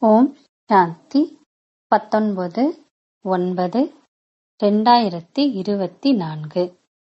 ஓம் சாந்தி பத்தொன்பது ஒன்பது ரெண்டாயிரத்தி இருபத்தி நான்கு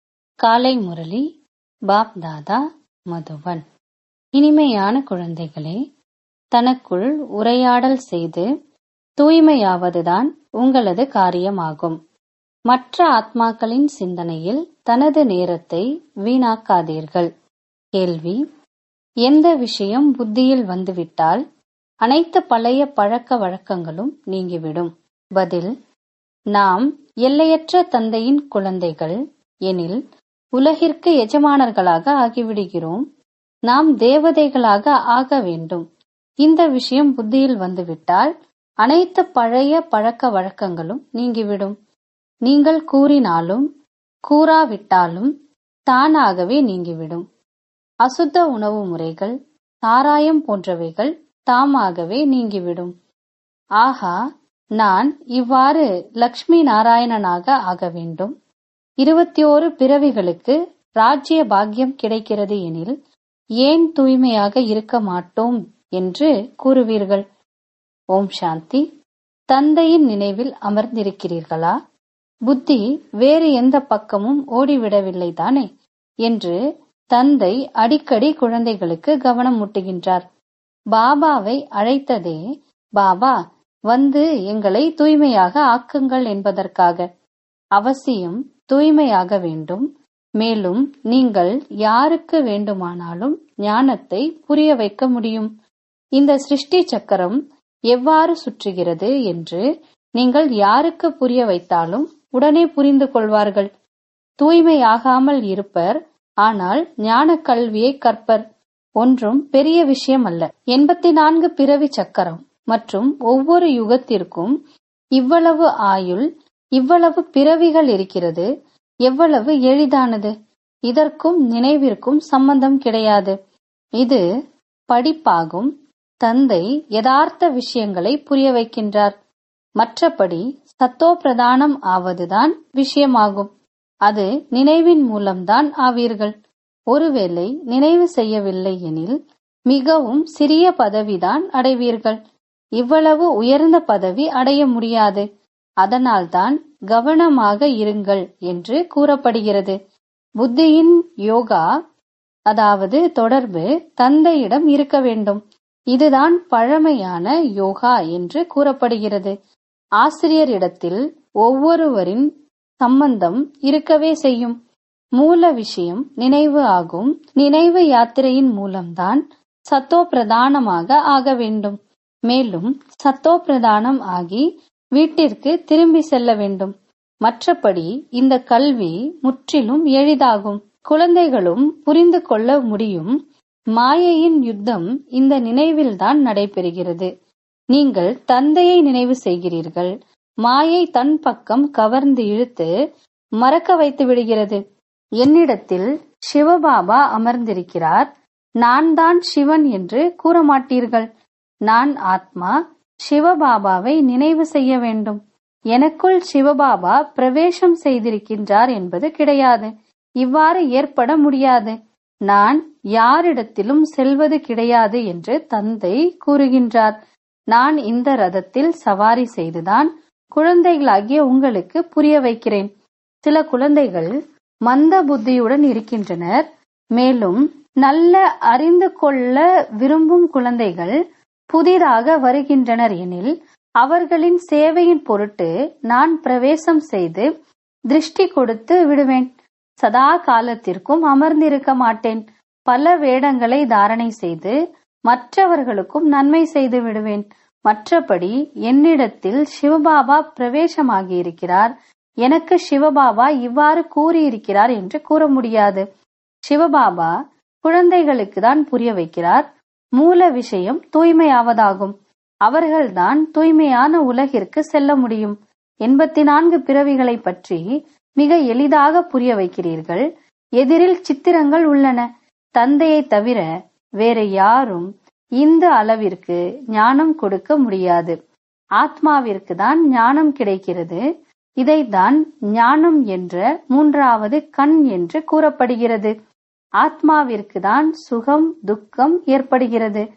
காலை முரளி பாப் தாதா மதுவன் இனிமையான குழந்தைகளே தனக்குள் உரையாடல் செய்து தூய்மையாவதுதான் உங்களது காரியமாகும் மற்ற ஆத்மாக்களின் சிந்தனையில் தனது நேரத்தை வீணாக்காதீர்கள் கேள்வி எந்த விஷயம் புத்தியில் வந்துவிட்டால் அனைத்து பழைய பழக்க வழக்கங்களும் நீங்கிவிடும் பதில் நாம் எல்லையற்ற தந்தையின் குழந்தைகள் எனில் உலகிற்கு எஜமானர்களாக ஆகிவிடுகிறோம் நாம் தேவதைகளாக ஆக வேண்டும் இந்த விஷயம் புத்தியில் வந்துவிட்டால் அனைத்து பழைய பழக்க வழக்கங்களும் நீங்கிவிடும் நீங்கள் கூறினாலும் கூறாவிட்டாலும் தானாகவே நீங்கிவிடும் அசுத்த உணவு முறைகள் சாராயம் போன்றவைகள் தாமாகவே நீங்கிவிடும் ஆகா நான் இவ்வாறு லக்ஷ்மி நாராயணனாக ஆக வேண்டும் இருபத்தி ஓரு பிறவிகளுக்கு ராஜ்ய பாக்கியம் கிடைக்கிறது எனில் ஏன் தூய்மையாக இருக்க மாட்டோம் என்று கூறுவீர்கள் ஓம் சாந்தி தந்தையின் நினைவில் அமர்ந்திருக்கிறீர்களா புத்தி வேறு எந்த பக்கமும் ஓடிவிடவில்லை தானே என்று தந்தை அடிக்கடி குழந்தைகளுக்கு கவனம் முட்டுகின்றார் பாபாவை அழைத்ததே பாபா வந்து எங்களை தூய்மையாக ஆக்குங்கள் என்பதற்காக அவசியம் தூய்மையாக வேண்டும் மேலும் நீங்கள் யாருக்கு வேண்டுமானாலும் ஞானத்தை புரிய வைக்க முடியும் இந்த சிருஷ்டி சக்கரம் எவ்வாறு சுற்றுகிறது என்று நீங்கள் யாருக்கு புரிய வைத்தாலும் உடனே புரிந்து கொள்வார்கள் தூய்மையாகாமல் இருப்பர் ஆனால் ஞான கல்வியை கற்பர் ஒன்றும் பெரிய விஷயம் அல்ல எண்பத்தி நான்கு பிறவி சக்கரம் மற்றும் ஒவ்வொரு யுகத்திற்கும் இவ்வளவு ஆயுள் இவ்வளவு பிறவிகள் இருக்கிறது எவ்வளவு எளிதானது இதற்கும் நினைவிற்கும் சம்பந்தம் கிடையாது இது படிப்பாகும் தந்தை யதார்த்த விஷயங்களை புரிய வைக்கின்றார் மற்றபடி சத்தோ பிரதானம் ஆவதுதான் விஷயமாகும் அது நினைவின் மூலம்தான் ஆவீர்கள் ஒருவேளை நினைவு செய்யவில்லை எனில் மிகவும் சிறிய பதவிதான் அடைவீர்கள் இவ்வளவு உயர்ந்த பதவி அடைய முடியாது அதனால்தான் கவனமாக இருங்கள் என்று கூறப்படுகிறது புத்தியின் யோகா அதாவது தொடர்பு தந்தையிடம் இருக்க வேண்டும் இதுதான் பழமையான யோகா என்று கூறப்படுகிறது ஆசிரியரிடத்தில் ஒவ்வொருவரின் சம்பந்தம் இருக்கவே செய்யும் மூல விஷயம் நினைவு ஆகும் நினைவு யாத்திரையின் மூலம்தான் சத்தோ பிரதானமாக ஆக வேண்டும் மேலும் சத்தோ பிரதானம் ஆகி வீட்டிற்கு திரும்பி செல்ல வேண்டும் மற்றபடி இந்த கல்வி முற்றிலும் எளிதாகும் குழந்தைகளும் புரிந்து கொள்ள முடியும் மாயையின் யுத்தம் இந்த நினைவில்தான் நடைபெறுகிறது நீங்கள் தந்தையை நினைவு செய்கிறீர்கள் மாயை தன் பக்கம் கவர்ந்து இழுத்து மறக்க வைத்து விடுகிறது என்னிடத்தில் சிவபாபா அமர்ந்திருக்கிறார் நான் தான் சிவன் என்று கூற மாட்டீர்கள் நான் ஆத்மா சிவபாபாவை நினைவு செய்ய வேண்டும் எனக்குள் சிவபாபா பிரவேசம் செய்திருக்கின்றார் என்பது கிடையாது இவ்வாறு ஏற்பட முடியாது நான் யாரிடத்திலும் செல்வது கிடையாது என்று தந்தை கூறுகின்றார் நான் இந்த ரதத்தில் சவாரி செய்துதான் குழந்தைகளாகிய உங்களுக்கு புரிய வைக்கிறேன் சில குழந்தைகள் மந்த புத்தியுடன் இருக்கின்றனர் மேலும் நல்ல அறிந்து கொள்ள விரும்பும் குழந்தைகள் புதிதாக வருகின்றனர் எனில் அவர்களின் சேவையின் பொருட்டு நான் பிரவேசம் செய்து திருஷ்டி கொடுத்து விடுவேன் சதா காலத்திற்கும் அமர்ந்திருக்க மாட்டேன் பல வேடங்களை தாரணை செய்து மற்றவர்களுக்கும் நன்மை செய்து விடுவேன் மற்றபடி என்னிடத்தில் சிவபாபா பிரவேசமாகி இருக்கிறார் எனக்கு சிவபாபா இவ்வாறு கூறியிருக்கிறார் என்று கூற முடியாது சிவபாபா குழந்தைகளுக்கு தான் புரிய வைக்கிறார் மூல விஷயம் தூய்மையாவதாகும் அவர்கள்தான் தூய்மையான உலகிற்கு செல்ல முடியும் எண்பத்தி நான்கு பிறவிகளை பற்றி மிக எளிதாக புரிய வைக்கிறீர்கள் எதிரில் சித்திரங்கள் உள்ளன தந்தையை தவிர வேற யாரும் இந்த அளவிற்கு ஞானம் கொடுக்க முடியாது ஆத்மாவிற்கு தான் ஞானம் கிடைக்கிறது இதைத்தான் ஞானம் என்ற மூன்றாவது கண் என்று கூறப்படுகிறது ஆத்மாவிற்கு தான் சுகம் துக்கம் ஏற்படுகிறது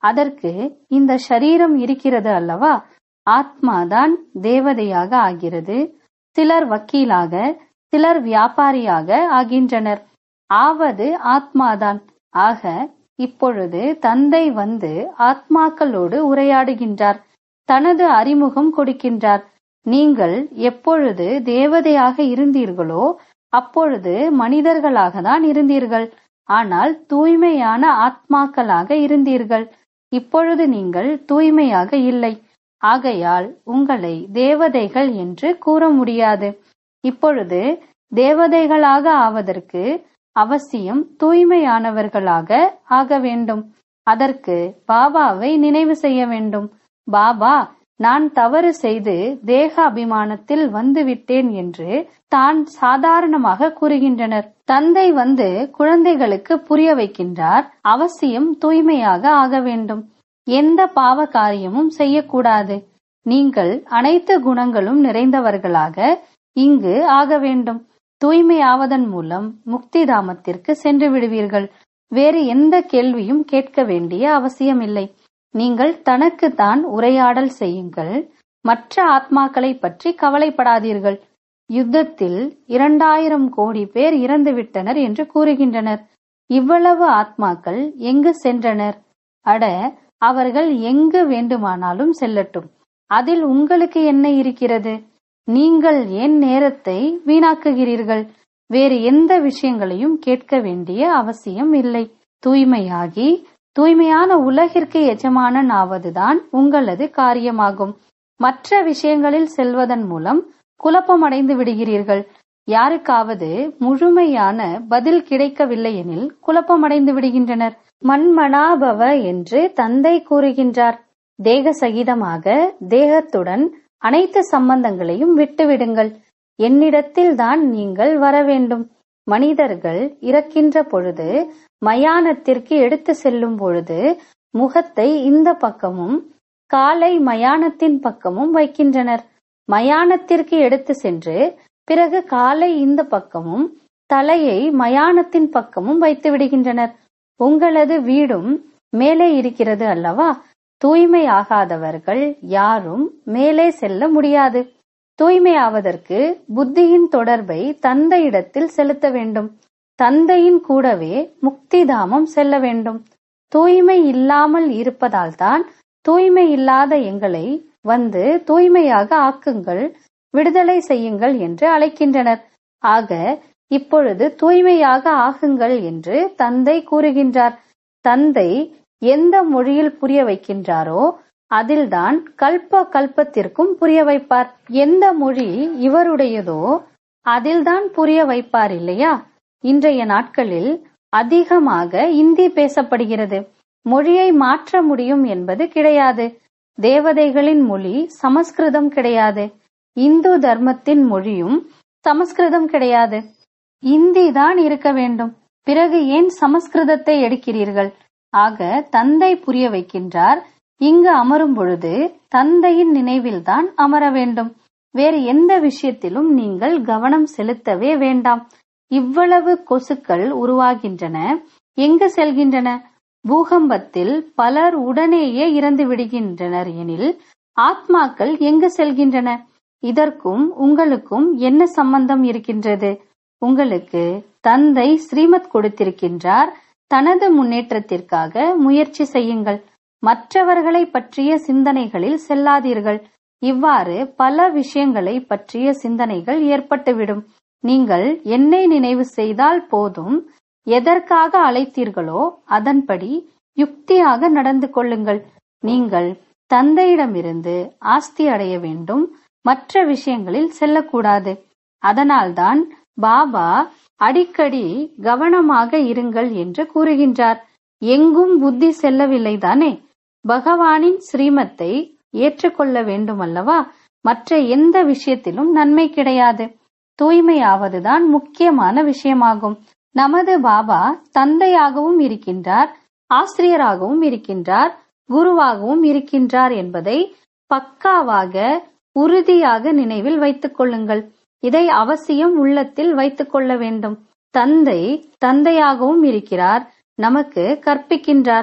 அதற்கு இந்த சரீரம் இருக்கிறது அல்லவா ஆத்மாதான் தேவதையாக ஆகிறது சிலர் வக்கீலாக சிலர் வியாபாரியாக ஆகின்றனர் ஆவது ஆத்மாதான் ஆக இப்பொழுது தந்தை வந்து ஆத்மாக்களோடு உரையாடுகின்றார் தனது அறிமுகம் கொடுக்கின்றார் நீங்கள் எப்பொழுது தேவதையாக இருந்தீர்களோ அப்பொழுது மனிதர்களாக தான் இருந்தீர்கள் ஆனால் தூய்மையான ஆத்மாக்களாக இருந்தீர்கள் இப்பொழுது நீங்கள் தூய்மையாக இல்லை ஆகையால் உங்களை தேவதைகள் என்று கூற முடியாது இப்பொழுது தேவதைகளாக ஆவதற்கு அவசியம் தூய்மையானவர்களாக ஆக வேண்டும் அதற்கு பாபாவை நினைவு செய்ய வேண்டும் பாபா நான் தவறு செய்து தேக அபிமானத்தில் வந்துவிட்டேன் என்று தான் சாதாரணமாக கூறுகின்றனர் தந்தை வந்து குழந்தைகளுக்கு புரிய வைக்கின்றார் அவசியம் தூய்மையாக ஆக வேண்டும் எந்த பாவ காரியமும் செய்யக்கூடாது நீங்கள் அனைத்து குணங்களும் நிறைந்தவர்களாக இங்கு ஆக வேண்டும் தூய்மையாவதன் மூலம் முக்தி தாமத்திற்கு சென்று விடுவீர்கள் வேறு எந்த கேள்வியும் கேட்க வேண்டிய அவசியமில்லை நீங்கள் தனக்கு தான் உரையாடல் செய்யுங்கள் மற்ற ஆத்மாக்களை பற்றி கவலைப்படாதீர்கள் யுத்தத்தில் இரண்டாயிரம் கோடி பேர் இறந்துவிட்டனர் என்று கூறுகின்றனர் இவ்வளவு ஆத்மாக்கள் எங்கு சென்றனர் அட அவர்கள் எங்கு வேண்டுமானாலும் செல்லட்டும் அதில் உங்களுக்கு என்ன இருக்கிறது நீங்கள் ஏன் நேரத்தை வீணாக்குகிறீர்கள் வேறு எந்த விஷயங்களையும் கேட்க வேண்டிய அவசியம் இல்லை தூய்மையாகி தூய்மையான உலகிற்கு எஜமானன் ஆவதுதான் உங்களது காரியமாகும் மற்ற விஷயங்களில் செல்வதன் மூலம் குழப்பமடைந்து விடுகிறீர்கள் யாருக்காவது முழுமையான பதில் கிடைக்கவில்லை எனில் குழப்பமடைந்து விடுகின்றனர் மண்மனாபவ என்று தந்தை கூறுகின்றார் தேக சகிதமாக தேகத்துடன் அனைத்து சம்பந்தங்களையும் விட்டுவிடுங்கள் என்னிடத்தில் தான் நீங்கள் வர வேண்டும் மனிதர்கள் இறக்கின்ற பொழுது மயானத்திற்கு எடுத்து செல்லும் பொழுது முகத்தை இந்த பக்கமும் காலை மயானத்தின் பக்கமும் வைக்கின்றனர் மயானத்திற்கு எடுத்து சென்று பிறகு காலை இந்த பக்கமும் தலையை மயானத்தின் பக்கமும் வைத்து விடுகின்றனர் உங்களது வீடும் மேலே இருக்கிறது அல்லவா தூய்மையாகாதவர்கள் யாரும் மேலே செல்ல முடியாது தூய்மையாவதற்கு புத்தியின் தொடர்பை தந்தையிடத்தில் செலுத்த வேண்டும் தந்தையின் கூடவே முக்தி தாமம் செல்ல வேண்டும் தூய்மை இல்லாமல் இருப்பதால் தான் தூய்மை இல்லாத எங்களை வந்து தூய்மையாக ஆக்குங்கள் விடுதலை செய்யுங்கள் என்று அழைக்கின்றனர் ஆக இப்பொழுது தூய்மையாக ஆகுங்கள் என்று தந்தை கூறுகின்றார் தந்தை எந்த மொழியில் புரிய வைக்கின்றாரோ அதில்தான் கல்ப கல்பத்திற்கும் புரிய வைப்பார் எந்த மொழி இவருடையதோ அதில்தான் புரிய வைப்பார் இல்லையா இன்றைய நாட்களில் அதிகமாக இந்தி பேசப்படுகிறது மொழியை மாற்ற முடியும் என்பது கிடையாது தேவதைகளின் மொழி சமஸ்கிருதம் கிடையாது இந்து தர்மத்தின் மொழியும் சமஸ்கிருதம் கிடையாது இந்தி தான் இருக்க வேண்டும் பிறகு ஏன் சமஸ்கிருதத்தை எடுக்கிறீர்கள் ஆக தந்தை புரிய வைக்கின்றார் இங்கு அமரும் பொழுது தந்தையின் நினைவில்தான் அமர வேண்டும் வேறு எந்த விஷயத்திலும் நீங்கள் கவனம் செலுத்தவே வேண்டாம் இவ்வளவு கொசுக்கள் உருவாகின்றன எங்கு செல்கின்றன பூகம்பத்தில் பலர் உடனேயே இறந்து விடுகின்றனர் எனில் ஆத்மாக்கள் எங்கு செல்கின்றன இதற்கும் உங்களுக்கும் என்ன சம்பந்தம் இருக்கின்றது உங்களுக்கு தந்தை ஸ்ரீமத் கொடுத்திருக்கின்றார் தனது முன்னேற்றத்திற்காக முயற்சி செய்யுங்கள் மற்றவர்களை பற்றிய சிந்தனைகளில் செல்லாதீர்கள் இவ்வாறு பல விஷயங்களை பற்றிய சிந்தனைகள் ஏற்பட்டுவிடும் நீங்கள் என்னை நினைவு செய்தால் போதும் எதற்காக அழைத்தீர்களோ அதன்படி யுக்தியாக நடந்து கொள்ளுங்கள் நீங்கள் தந்தையிடமிருந்து ஆஸ்தி அடைய வேண்டும் மற்ற விஷயங்களில் செல்லக்கூடாது அதனால்தான் பாபா அடிக்கடி கவனமாக இருங்கள் என்று கூறுகின்றார் எங்கும் புத்தி செல்லவில்லை தானே பகவானின் ஸ்ரீமத்தை ஏற்றுக்கொள்ள வேண்டும் அல்லவா மற்ற எந்த விஷயத்திலும் நன்மை கிடையாது தூய்மையாவதுதான் முக்கியமான விஷயமாகும் நமது பாபா தந்தையாகவும் இருக்கின்றார் ஆசிரியராகவும் இருக்கின்றார் குருவாகவும் இருக்கின்றார் என்பதை பக்காவாக உறுதியாக நினைவில் வைத்துக் கொள்ளுங்கள் இதை அவசியம் உள்ளத்தில் வைத்துக் கொள்ள வேண்டும் தந்தை தந்தையாகவும் இருக்கிறார் நமக்கு கற்பிக்கின்றார்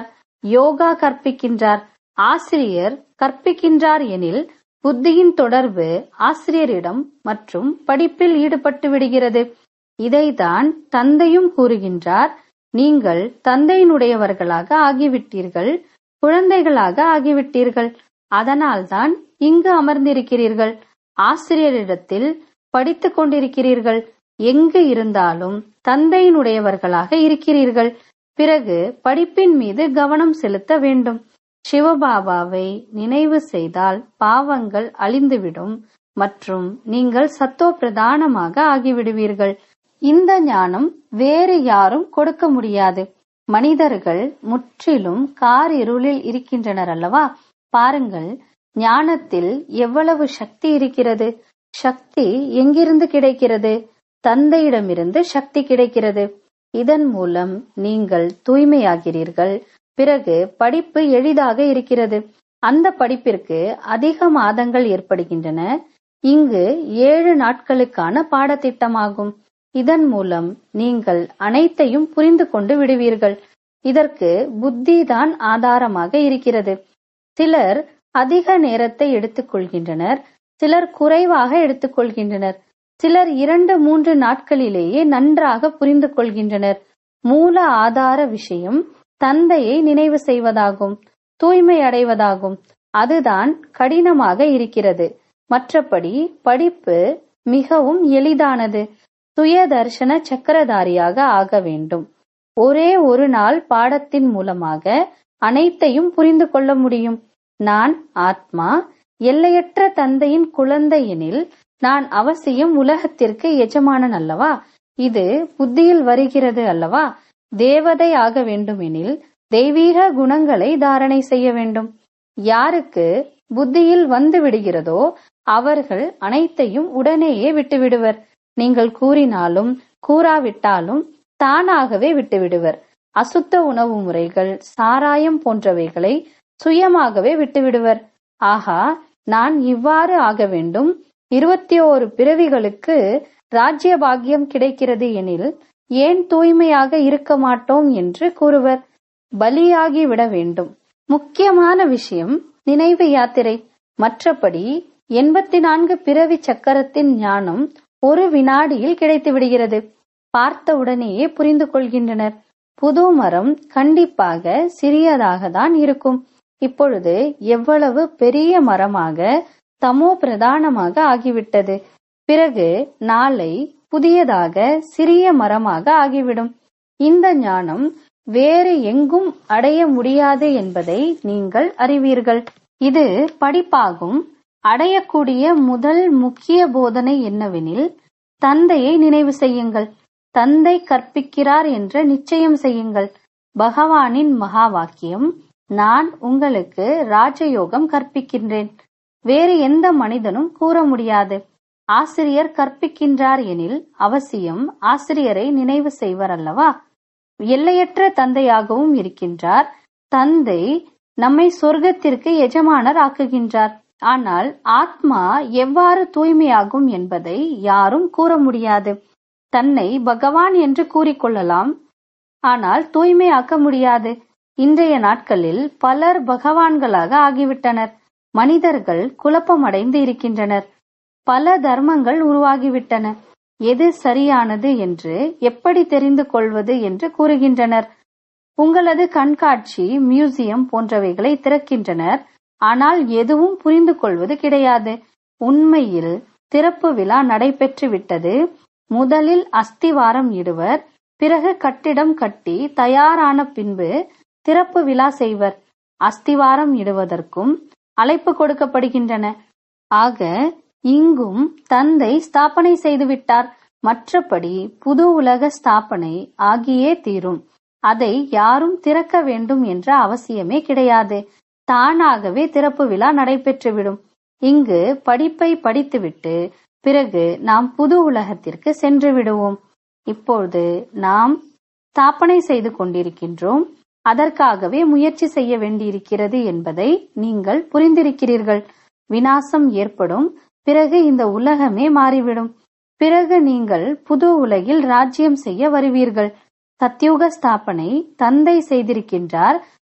யோகா கற்பிக்கின்றார் ஆசிரியர் கற்பிக்கின்றார் எனில் புத்தியின் தொடர்பு ஆசிரியரிடம் மற்றும் படிப்பில் ஈடுபட்டு விடுகிறது இதைதான் தந்தையும் கூறுகின்றார் நீங்கள் தந்தையினுடையவர்களாக ஆகிவிட்டீர்கள் குழந்தைகளாக ஆகிவிட்டீர்கள் அதனால்தான் இங்கு அமர்ந்திருக்கிறீர்கள் ஆசிரியரிடத்தில் படித்துக் கொண்டிருக்கிறீர்கள் எங்கு இருந்தாலும் தந்தையினுடையவர்களாக இருக்கிறீர்கள் பிறகு படிப்பின் மீது கவனம் செலுத்த வேண்டும் சிவபாபாவை நினைவு செய்தால் பாவங்கள் அழிந்துவிடும் மற்றும் நீங்கள் சத்தோ பிரதானமாக ஆகிவிடுவீர்கள் இந்த ஞானம் வேறு யாரும் கொடுக்க முடியாது மனிதர்கள் முற்றிலும் கார் இருளில் இருக்கின்றனர் அல்லவா பாருங்கள் ஞானத்தில் எவ்வளவு சக்தி இருக்கிறது சக்தி எங்கிருந்து கிடைக்கிறது தந்தையிடமிருந்து சக்தி கிடைக்கிறது இதன் மூலம் நீங்கள் தூய்மையாகிறீர்கள் பிறகு படிப்பு எளிதாக இருக்கிறது அந்த படிப்பிற்கு அதிக மாதங்கள் ஏற்படுகின்றன இங்கு ஏழு நாட்களுக்கான பாடத்திட்டமாகும் இதன் மூலம் நீங்கள் அனைத்தையும் புரிந்து கொண்டு விடுவீர்கள் இதற்கு புத்தி தான் ஆதாரமாக இருக்கிறது சிலர் அதிக நேரத்தை எடுத்துக்கொள்கின்றனர் சிலர் குறைவாக எடுத்துக்கொள்கின்றனர் சிலர் இரண்டு மூன்று நாட்களிலேயே நன்றாக புரிந்து கொள்கின்றனர் மூல ஆதார விஷயம் தந்தையை நினைவு செய்வதாகும் தூய்மை அடைவதாகும் அதுதான் கடினமாக இருக்கிறது மற்றபடி படிப்பு மிகவும் எளிதானது சுய தர்சன சக்கரதாரியாக ஆக வேண்டும் ஒரே ஒரு நாள் பாடத்தின் மூலமாக அனைத்தையும் புரிந்து கொள்ள முடியும் நான் ஆத்மா எல்லையற்ற தந்தையின் குழந்தை எனில் நான் அவசியம் உலகத்திற்கு எஜமானன் அல்லவா இது புத்தியில் வருகிறது அல்லவா தேவதை ஆக வேண்டுமெனில் தெய்வீக குணங்களை தாரணை செய்ய வேண்டும் யாருக்கு புத்தியில் வந்து விடுகிறதோ அவர்கள் அனைத்தையும் உடனேயே விட்டுவிடுவர் நீங்கள் கூறினாலும் கூறாவிட்டாலும் தானாகவே விட்டுவிடுவர் அசுத்த உணவு முறைகள் சாராயம் போன்றவைகளை சுயமாகவே விட்டுவிடுவர் ஆகா நான் இவ்வாறு ஆக வேண்டும் இருபத்தி ஓரு பிறவிகளுக்கு ராஜ்ய பாக்கியம் கிடைக்கிறது எனில் ஏன் தூய்மையாக இருக்க மாட்டோம் என்று கூறுவர் பலியாகி விட வேண்டும் முக்கியமான விஷயம் நினைவு யாத்திரை மற்றபடி எண்பத்தி நான்கு பிறவி சக்கரத்தின் ஞானம் ஒரு வினாடியில் கிடைத்து விடுகிறது பார்த்தவுடனேயே புரிந்து கொள்கின்றனர் புது மரம் கண்டிப்பாக சிறியதாக தான் இருக்கும் இப்பொழுது எவ்வளவு பெரிய மரமாக தமோ பிரதானமாக ஆகிவிட்டது பிறகு நாளை புதியதாக சிறிய மரமாக ஆகிவிடும் இந்த ஞானம் வேறு எங்கும் அடைய முடியாது என்பதை நீங்கள் அறிவீர்கள் இது படிப்பாகும் அடையக்கூடிய முதல் முக்கிய போதனை என்னவெனில் தந்தையை நினைவு செய்யுங்கள் தந்தை கற்பிக்கிறார் என்ற நிச்சயம் செய்யுங்கள் பகவானின் மகா வாக்கியம் நான் உங்களுக்கு ராஜயோகம் கற்பிக்கின்றேன் வேறு எந்த மனிதனும் கூற முடியாது ஆசிரியர் கற்பிக்கின்றார் எனில் அவசியம் ஆசிரியரை நினைவு செய்வர் அல்லவா எல்லையற்ற தந்தையாகவும் இருக்கின்றார் தந்தை நம்மை சொர்க்கத்திற்கு எஜமானர் ஆக்குகின்றார் ஆனால் ஆத்மா எவ்வாறு தூய்மையாகும் என்பதை யாரும் கூற முடியாது தன்னை பகவான் என்று கூறிக்கொள்ளலாம் ஆனால் தூய்மையாக்க முடியாது இன்றைய நாட்களில் பலர் பகவான்களாக ஆகிவிட்டனர் மனிதர்கள் குழப்பமடைந்து இருக்கின்றனர் பல தர்மங்கள் உருவாகிவிட்டன எது சரியானது என்று எப்படி தெரிந்து கொள்வது என்று கூறுகின்றனர் உங்களது கண்காட்சி மியூசியம் போன்றவைகளை திறக்கின்றனர் ஆனால் எதுவும் புரிந்து கொள்வது கிடையாது உண்மையில் திறப்பு விழா நடைபெற்று விட்டது முதலில் அஸ்திவாரம் இடுவர் பிறகு கட்டிடம் கட்டி தயாரான பின்பு திறப்பு விழா செய்வர் அஸ்திவாரம் இடுவதற்கும் அழைப்பு கொடுக்கப்படுகின்றன ஆக இங்கும் தந்தை ஸ்தாபனை செய்துவிட்டார் மற்றபடி புது உலக ஸ்தாபனை ஆகியே தீரும் அதை யாரும் திறக்க வேண்டும் என்ற அவசியமே கிடையாது தானாகவே திறப்பு விழா நடைபெற்றுவிடும் இங்கு படிப்பை படித்துவிட்டு பிறகு நாம் புது உலகத்திற்கு சென்று விடுவோம் இப்பொழுது நாம் ஸ்தாபனை செய்து கொண்டிருக்கின்றோம் அதற்காகவே முயற்சி செய்ய வேண்டியிருக்கிறது என்பதை நீங்கள் புரிந்திருக்கிறீர்கள் வினாசம் ஏற்படும் பிறகு இந்த உலகமே மாறிவிடும் பிறகு நீங்கள் புது உலகில் ராஜ்யம் செய்ய வருவீர்கள் சத்யுக ஸ்தாபனை தந்தை செய்திருக்கின்றார்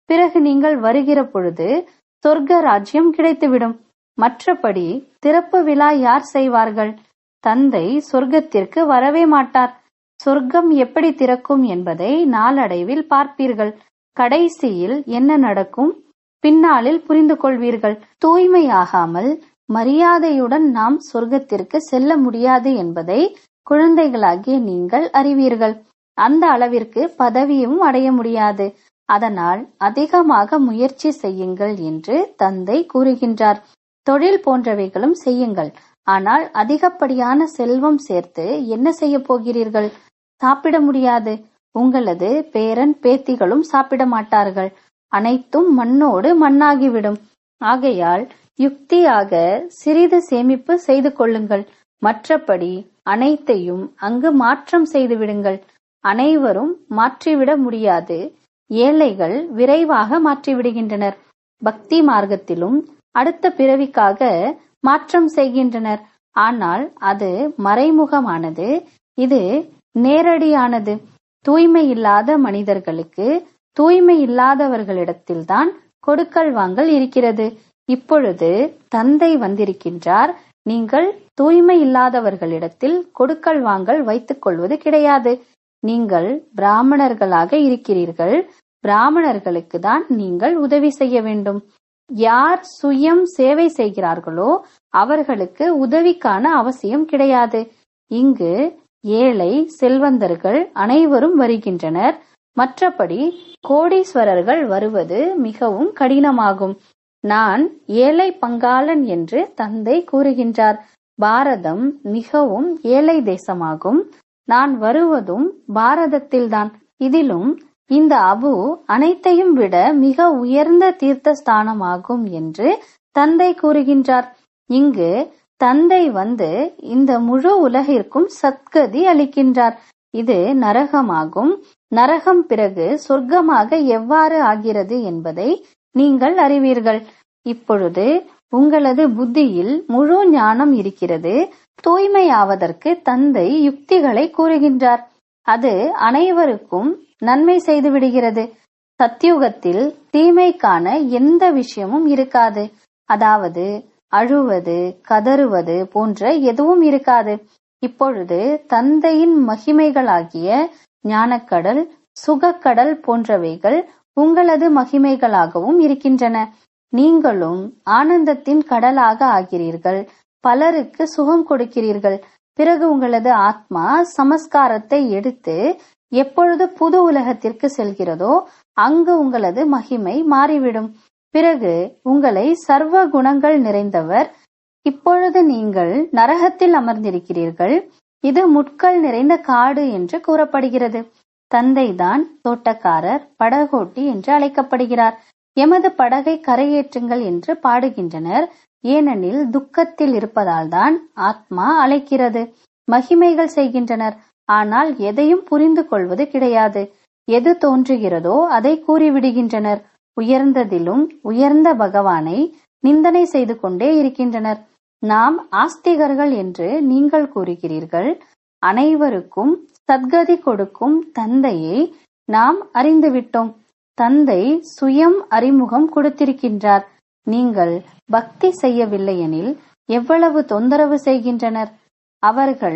பிறகு நீங்கள் வருகிற பொழுது சொர்க்க ராஜ்யம் கிடைத்துவிடும் மற்றபடி திறப்பு விழா யார் செய்வார்கள் தந்தை சொர்க்கத்திற்கு வரவே மாட்டார் சொர்க்கம் எப்படி திறக்கும் என்பதை நாளடைவில் பார்ப்பீர்கள் கடைசியில் என்ன நடக்கும் பின்னாளில் புரிந்து கொள்வீர்கள் தூய்மையாகாமல் மரியாதையுடன் நாம் சொர்க்கத்திற்கு செல்ல முடியாது என்பதை குழந்தைகளாகிய நீங்கள் அறிவீர்கள் அந்த அளவிற்கு பதவியும் அடைய முடியாது அதனால் அதிகமாக முயற்சி செய்யுங்கள் என்று தந்தை கூறுகின்றார் தொழில் போன்றவைகளும் செய்யுங்கள் ஆனால் அதிகப்படியான செல்வம் சேர்த்து என்ன செய்ய போகிறீர்கள் சாப்பிட முடியாது உங்களது பேரன் பேத்திகளும் சாப்பிட மாட்டார்கள் அனைத்தும் மண்ணோடு மண்ணாகிவிடும் ஆகையால் யுக்தியாக சிறிது சேமிப்பு செய்து கொள்ளுங்கள் மற்றபடி அனைத்தையும் அங்கு மாற்றம் செய்து விடுங்கள் அனைவரும் மாற்றிவிட முடியாது ஏழைகள் விரைவாக மாற்றிவிடுகின்றனர் பக்தி மார்க்கத்திலும் அடுத்த பிறவிக்காக மாற்றம் செய்கின்றனர் ஆனால் அது மறைமுகமானது இது நேரடியானது தூய்மை இல்லாத மனிதர்களுக்கு தூய்மை இல்லாதவர்களிடத்தில்தான் கொடுக்கல் வாங்கல் இருக்கிறது இப்பொழுது தந்தை வந்திருக்கின்றார் நீங்கள் தூய்மை இல்லாதவர்களிடத்தில் கொடுக்கல் வாங்கல் வைத்துக் கொள்வது கிடையாது நீங்கள் பிராமணர்களாக இருக்கிறீர்கள் பிராமணர்களுக்கு தான் நீங்கள் உதவி செய்ய வேண்டும் யார் சுயம் சேவை செய்கிறார்களோ அவர்களுக்கு உதவிக்கான அவசியம் கிடையாது இங்கு ஏழை செல்வந்தர்கள் அனைவரும் வருகின்றனர் மற்றபடி கோடீஸ்வரர்கள் வருவது மிகவும் கடினமாகும் நான் ஏழை பங்காளன் என்று தந்தை கூறுகின்றார் பாரதம் மிகவும் ஏழை தேசமாகும் நான் வருவதும் பாரதத்தில்தான் இதிலும் இந்த அபு அனைத்தையும் விட மிக உயர்ந்த தீர்த்த ஸ்தானமாகும் என்று தந்தை கூறுகின்றார் இங்கு தந்தை வந்து இந்த முழு உலகிற்கும் சத்கதி அளிக்கின்றார் இது நரகமாகும் நரகம் பிறகு சொர்க்கமாக எவ்வாறு ஆகிறது என்பதை நீங்கள் அறிவீர்கள் இப்பொழுது உங்களது புத்தியில் முழு ஞானம் இருக்கிறது தூய்மையாவதற்கு தந்தை யுக்திகளை கூறுகின்றார் அது அனைவருக்கும் நன்மை செய்து விடுகிறது சத்தியுகத்தில் தீமைக்கான எந்த விஷயமும் இருக்காது அதாவது அழுவது கதறுவது போன்ற எதுவும் இருக்காது இப்பொழுது தந்தையின் மகிமைகளாகிய ஞானக்கடல் சுகக்கடல் போன்றவைகள் உங்களது மகிமைகளாகவும் இருக்கின்றன நீங்களும் ஆனந்தத்தின் கடலாக ஆகிறீர்கள் பலருக்கு சுகம் கொடுக்கிறீர்கள் பிறகு உங்களது ஆத்மா சமஸ்காரத்தை எடுத்து எப்பொழுது புது உலகத்திற்கு செல்கிறதோ அங்கு உங்களது மகிமை மாறிவிடும் பிறகு உங்களை சர்வ குணங்கள் நிறைந்தவர் இப்பொழுது நீங்கள் நரகத்தில் அமர்ந்திருக்கிறீர்கள் இது முட்கள் நிறைந்த காடு என்று கூறப்படுகிறது தந்தைதான் தோட்டக்காரர் படகோட்டி என்று அழைக்கப்படுகிறார் எமது படகை கரையேற்றுங்கள் என்று பாடுகின்றனர் ஏனெனில் துக்கத்தில் இருப்பதால் தான் ஆத்மா அழைக்கிறது மகிமைகள் செய்கின்றனர் ஆனால் எதையும் புரிந்து கொள்வது கிடையாது எது தோன்றுகிறதோ அதை கூறிவிடுகின்றனர் உயர்ந்ததிலும் உயர்ந்த பகவானை நிந்தனை செய்து கொண்டே இருக்கின்றனர் நாம் ஆஸ்திகர்கள் என்று நீங்கள் கூறுகிறீர்கள் அனைவருக்கும் சத்கதி கொடுக்கும் தந்தையை நாம் அறிந்துவிட்டோம் தந்தை சுயம் அறிமுகம் கொடுத்திருக்கின்றார் நீங்கள் பக்தி செய்யவில்லை எனில் எவ்வளவு தொந்தரவு செய்கின்றனர் அவர்கள்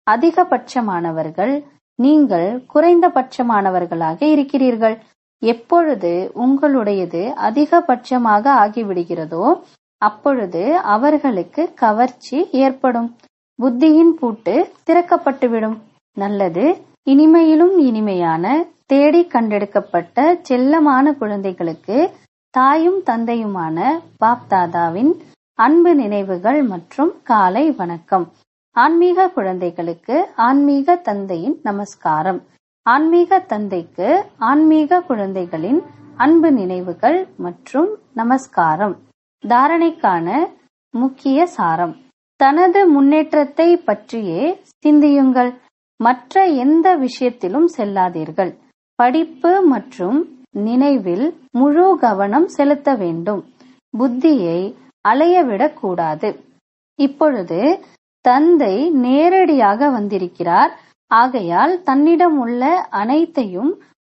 அதிகபட்சமானவர்கள் நீங்கள் குறைந்தபட்சமானவர்களாக இருக்கிறீர்கள் எப்பொழுது உங்களுடையது அதிகபட்சமாக ஆகிவிடுகிறதோ அப்பொழுது அவர்களுக்கு கவர்ச்சி ஏற்படும் புத்தியின் பூட்டு திறக்கப்பட்டுவிடும் நல்லது இனிமையிலும் இனிமையான தேடி கண்டெடுக்கப்பட்ட செல்லமான குழந்தைகளுக்கு தாயும் தந்தையுமான பாப்தாதாவின் அன்பு நினைவுகள் மற்றும் காலை வணக்கம் ஆன்மீக குழந்தைகளுக்கு ஆன்மீக தந்தையின் நமஸ்காரம் ஆன்மீக தந்தைக்கு ஆன்மீக குழந்தைகளின் அன்பு நினைவுகள் மற்றும் நமஸ்காரம் தாரணைக்கான முக்கிய சாரம் தனது முன்னேற்றத்தை பற்றியே சிந்தியுங்கள் மற்ற எந்த விஷயத்திலும் செல்லாதீர்கள் படிப்பு மற்றும் நினைவில் முழு கவனம் செலுத்த வேண்டும் புத்தியை அலையவிடக் கூடாது இப்பொழுது தந்தை நேரடியாக வந்திருக்கிறார் ஆகையால் தன்னிடம் உள்ள அனைத்தையும்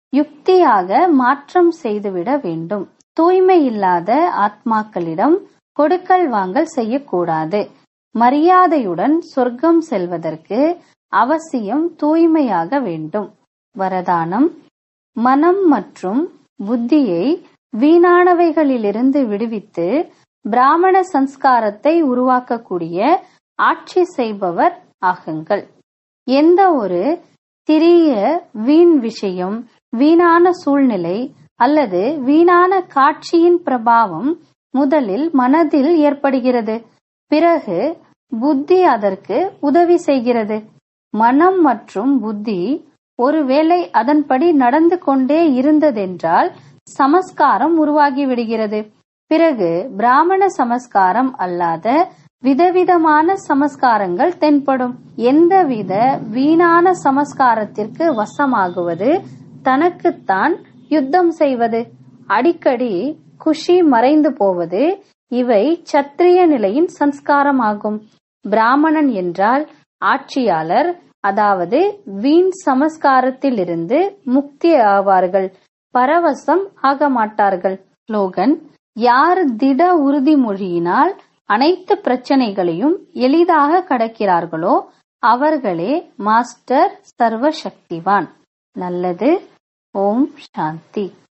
யுக்தியாக மாற்றம் செய்துவிட வேண்டும் தூய்மை இல்லாத ஆத்மாக்களிடம் கொடுக்கல் வாங்கல் செய்யக்கூடாது மரியாதையுடன் சொர்க்கம் செல்வதற்கு அவசியம் தூய்மையாக வேண்டும் வரதானம் மனம் மற்றும் புத்தியை வீணானவைகளிலிருந்து விடுவித்து பிராமண சம்ஸ்காரத்தை உருவாக்கக்கூடிய ஆட்சி செய்பவர் ஆகுங்கள் எந்த ஒரு சிறிய வீண் விஷயம் வீணான சூழ்நிலை அல்லது வீணான காட்சியின் பிரபாவம் முதலில் மனதில் ஏற்படுகிறது பிறகு புத்தி அதற்கு உதவி செய்கிறது மனம் மற்றும் புத்தி ஒருவேளை அதன்படி நடந்து கொண்டே இருந்ததென்றால் சமஸ்காரம் உருவாகி விடுகிறது பிறகு பிராமண சமஸ்காரம் அல்லாத விதவிதமான சமஸ்காரங்கள் தென்படும் எந்தவித வீணான சமஸ்காரத்திற்கு வசமாகுவது தனக்குத்தான் யுத்தம் செய்வது அடிக்கடி குஷி மறைந்து போவது இவை சத்திரிய நிலையின் சம்ஸ்காரமாகும் பிராமணன் என்றால் ஆட்சியாளர் அதாவது வீண் சமஸ்காரத்திலிருந்து முக்தி ஆவார்கள் பரவசம் ஆக மாட்டார்கள் ஸ்லோகன் யார் திட உறுதிமொழியினால் அனைத்து பிரச்சனைகளையும் எளிதாக கடக்கிறார்களோ அவர்களே மாஸ்டர் சர்வ சக்திவான் நல்லது ஓம் சாந்தி